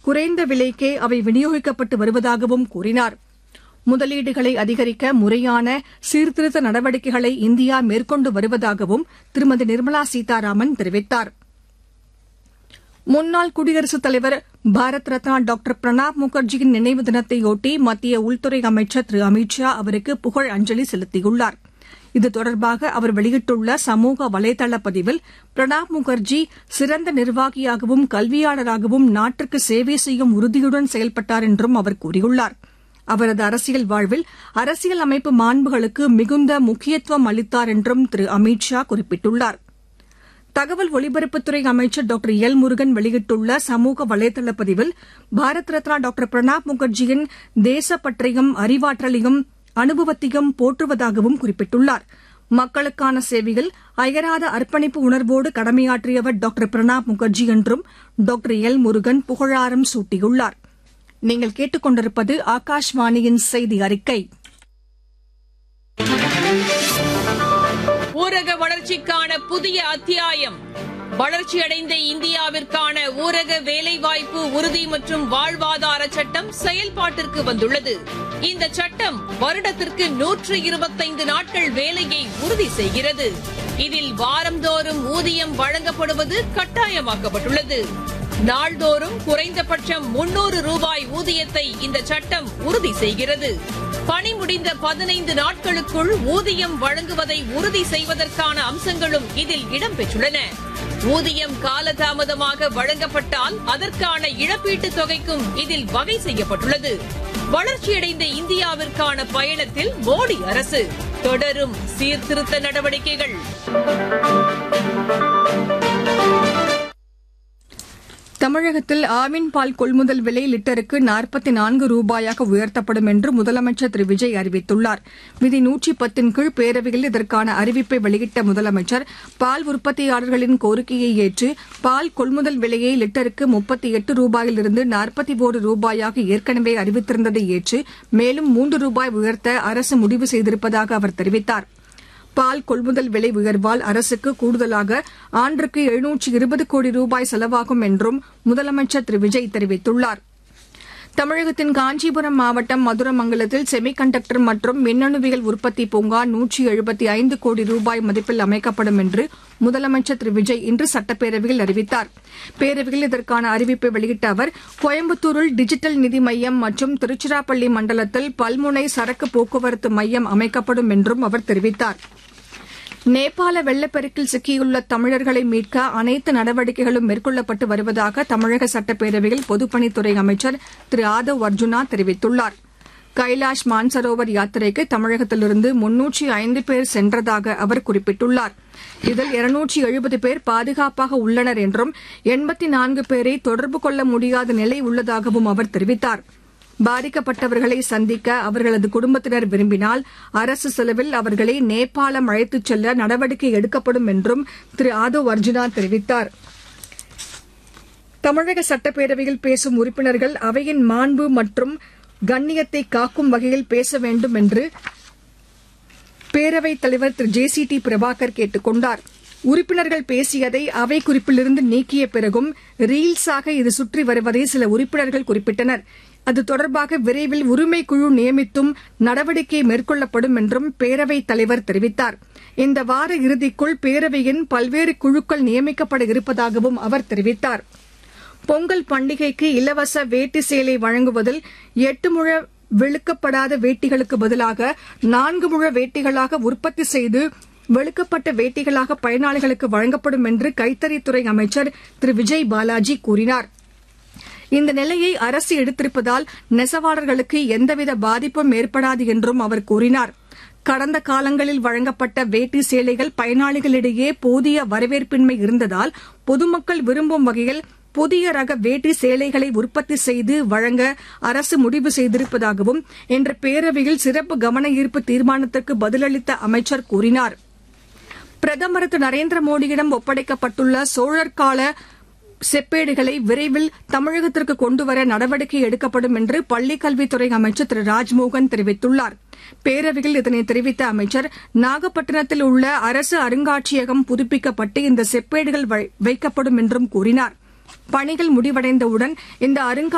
குறைந்த விலைக்கே அவை விநியோகிக்கப்பட்டு வருவதாகவும் கூறினார் முதலீடுகளை அதிகரிக்க முறையான சீர்திருத்த நடவடிக்கைகளை இந்தியா மேற்கொண்டு வருவதாகவும் திருமதி நிர்மலா சீதாராமன் தெரிவித்தார் முன்னாள் குடியரசுத் தலைவர் பாரத் ரத்னா டாக்டர் பிரணாப் முகர்ஜியின் நினைவு தினத்தையொட்டி மத்திய உள்துறை அமைச்சர் திரு அமித் ஷா அவருக்கு புகழ் அஞ்சலி செலுத்தியுள்ளார் இது தொடர்பாக அவர் வெளியிட்டுள்ள சமூக வலைதள பதிவில் பிரணாப் முகர்ஜி சிறந்த நிர்வாகியாகவும் கல்வியாளராகவும் நாட்டிற்கு சேவை செய்யும் உறுதியுடன் செயல்பட்டார் என்றும் அவர் கூறியுள்ளார் அவரது அரசியல் வாழ்வில் அரசியல் அமைப்பு மாண்புகளுக்கு மிகுந்த முக்கியத்துவம் அளித்தார் என்றும் திரு அமித் ஷா குறிப்பிட்டுள்ளார் தகவல் ஒலிபரப்புத்துறை அமைச்சர் டாக்டர் எல் முருகன் வெளியிட்டுள்ள சமூக வலைதள பதிவில் பாரத் ரத்னா டாக்டர் பிரணாப் முகர்ஜியின் தேசப்பற்றையும் அறிவாற்றலையும் அனுபவத்தையும் போற்றுவதாகவும் குறிப்பிட்டுள்ளார் மக்களுக்கான சேவையில் அயராத அர்ப்பணிப்பு உணர்வோடு கடமையாற்றியவர் டாக்டர் பிரணாப் முகர்ஜி என்றும் டாக்டர் எல் முருகன் புகழாரம் சூட்டியுள்ளார் நீங்கள் கேட்டுக்கொண்டிருப்பது ஆகாஷ்வாணியின் செய்தி அறிக்கை ஊரக வளர்ச்சிக்கான புதிய அத்தியாயம் வளர்ச்சியடைந்த இந்தியாவிற்கான ஊரக வேலைவாய்ப்பு உறுதி மற்றும் வாழ்வாதார சட்டம் செயல்பாட்டிற்கு வந்துள்ளது இந்த சட்டம் வருடத்திற்கு நூற்று இருபத்தைந்து நாட்கள் வேலையை உறுதி செய்கிறது இதில் வாரந்தோறும் ஊதியம் வழங்கப்படுவது கட்டாயமாக்கப்பட்டுள்ளது நாள்தோறும் குறைந்தபட்சம் முன்னூறு ரூபாய் ஊதியத்தை இந்த சட்டம் உறுதி செய்கிறது பணி முடிந்த பதினைந்து நாட்களுக்குள் ஊதியம் வழங்குவதை உறுதி செய்வதற்கான அம்சங்களும் இதில் இடம்பெற்றுள்ளன ஊதியம் காலதாமதமாக வழங்கப்பட்டால் அதற்கான இழப்பீட்டுத் தொகைக்கும் இதில் வகை செய்யப்பட்டுள்ளது வளர்ச்சியடைந்த இந்தியாவிற்கான பயணத்தில் மோடி அரசு தொடரும் சீர்திருத்த நடவடிக்கைகள் தமிழகத்தில் ஆவின் பால் கொள்முதல் விலை லிட்டருக்கு நாற்பத்தி நான்கு ரூபாயாக உயர்த்தப்படும் என்று முதலமைச்சர் திரு விஜய் அறிவித்துள்ளார் விதி நூற்றி பத்தின் கீழ் பேரவையில் இதற்கான அறிவிப்பை வெளியிட்ட முதலமைச்சர் பால் உற்பத்தியாளர்களின் கோரிக்கையை ஏற்று பால் கொள்முதல் விலையை லிட்டருக்கு முப்பத்தி எட்டு ரூபாயிலிருந்து நாற்பத்தி ஒரு ரூபாயாக ஏற்கனவே அறிவித்திருந்ததை ஏற்று மேலும் மூன்று ரூபாய் உயர்த்த அரசு முடிவு செய்திருப்பதாக அவர் தெரிவித்தாா் பால் கொள்முதல் விலை உயர்வால் அரசுக்கு கூடுதலாக ஆண்டுக்கு எழுநூற்று இருபது கோடி ரூபாய் செலவாகும் என்றும் முதலமைச்சர் திரு விஜய் தெரிவித்துள்ளார் தமிழகத்தின் காஞ்சிபுரம் மாவட்டம் மதுரமங்கலத்தில் செமி கண்டக்டர் மற்றும் மின்னணுவியல் உற்பத்தி பூங்கா நூற்றி எழுபத்தி ஐந்து கோடி ரூபாய் மதிப்பில் அமைக்கப்படும் என்று முதலமைச்சர் திரு விஜய் இன்று சட்டப்பேரவையில் அறிவித்தார் பேரவையில் இதற்கான அறிவிப்பை வெளியிட்ட அவர் கோயம்புத்தூரில் டிஜிட்டல் நிதி மையம் மற்றும் திருச்சிராப்பள்ளி மண்டலத்தில் பல்முனை சரக்கு போக்குவரத்து மையம் அமைக்கப்படும் என்றும் அவர் தெரிவித்தாா் நேபாள வெள்ளப்பெருக்கில் சிக்கியுள்ள தமிழர்களை மீட்க அனைத்து நடவடிக்கைகளும் மேற்கொள்ளப்பட்டு வருவதாக தமிழக சட்டப்பேரவையில் பொதுப்பணித்துறை அமைச்சர் திரு ஆதவ் அர்ஜுனா தெரிவித்துள்ளார் கைலாஷ் மான்சரோவர் யாத்திரைக்கு தமிழகத்திலிருந்து முன்னூற்றி ஐந்து பேர் சென்றதாக அவர் குறிப்பிட்டுள்ளார் இதில் இருநூற்றி எழுபது பேர் பாதுகாப்பாக உள்ளனர் என்றும் எண்பத்தி நான்கு பேரை தொடர்பு கொள்ள முடியாத நிலை உள்ளதாகவும் அவர் தெரிவித்தாா் பாதிக்கப்பட்டவர்களை சந்திக்க அவர்களது குடும்பத்தினர் விரும்பினால் அரசு செலவில் அவர்களை நேபாளம் அழைத்துச் செல்ல நடவடிக்கை எடுக்கப்படும் என்றும் திரு ஆதவ் அர்ஜுனா தெரிவித்தார் தமிழக சட்டப்பேரவையில் பேசும் உறுப்பினர்கள் அவையின் மாண்பு மற்றும் கண்ணியத்தை காக்கும் வகையில் பேச வேண்டும் என்று பேரவைத் தலைவர் Thiru J C D Prabhakar கேட்டுக் கொண்டார் உறுப்பினர்கள் பேசியதை அவை குறிப்பிலிருந்து நீக்கிய பிறகும் ரீல்ஸாக இது சுற்றி வருவதை சில உறுப்பினர்கள் குறிப்பிட்டனர் அது தொடர்பாக விரைவில் உரிமை குழு நியமித்தும் நடவடிக்கை மேற்கொள்ளப்படும் என்றும் பேரவைத் தலைவர் தெரிவித்தார் இந்த வார இறுதிக்குள் பேரவையின் பல்வேறு குழுக்கள் நியமிக்கப்பட இருப்பதாகவும் அவர் தெரிவித்தார் பொங்கல் பண்டிகைக்கு இலவச வேட்டி சேலை வழங்குவதில் எட்டு முழ வெளுக்கப்படாத வேட்டிகளுக்கு பதிலாக நான்கு முழ வேட்டிகளாக உற்பத்தி செய்து வெளுக்கப்பட்ட வேட்டிகளாக பயனாளிகளுக்கு வழங்கப்படும் என்று கைத்தறித்துறை அமைச்சர் திரு விஜய் பாலாஜி கூறினார் இந்த நிலையை அரசு எடுத்திருப்பதால் நெசவாளர்களுக்கு எந்தவித பாதிப்பும் ஏற்படாது என்றும் அவர் கூறினார் கடந்த காலங்களில் வழங்கப்பட்ட வேட்டி சேலைகள் பயனாளிகளிடையே போதிய வரவேற்பின்மை இருந்ததால் பொதுமக்கள் விரும்பும் வகையில் புதிய ரக வேட்டி சேலைகளை உற்பத்தி செய்து வழங்க அரசு முடிவு செய்திருப்பதாகவும் இன்று பேரவையில் சிறப்பு கவன ஈர்ப்பு தீர்மானத்திற்கு பதிலளித்த அமைச்சர் கூறினார் பிரதமர் திரு நரேந்திர மோடியிடம் ஒப்படைக்கப்பட்டுள்ள சோழர் கால செப்பேடுகளை விரைவில் தமிழகத்திற்கு கொண்டுவர நடவடிக்கை எடுக்கப்படும் என்று பள்ளிக்கல்வித்துறை அமைச்சர் திரு ராஜ்மோகன் தெரிவித்துள்ளார் பேரவையில் இதனை தெரிவித்த அமைச்சர் நாகப்பட்டினத்தில் உள்ள அரசு அருங்காட்சியகம் புதுப்பிக்கப்பட்டு இந்த செப்பேடுகள் வைக்கப்படும் என்றும் கூறினார் பணிகள் முடிவடைந்தவுடன் இந்த அருங்கா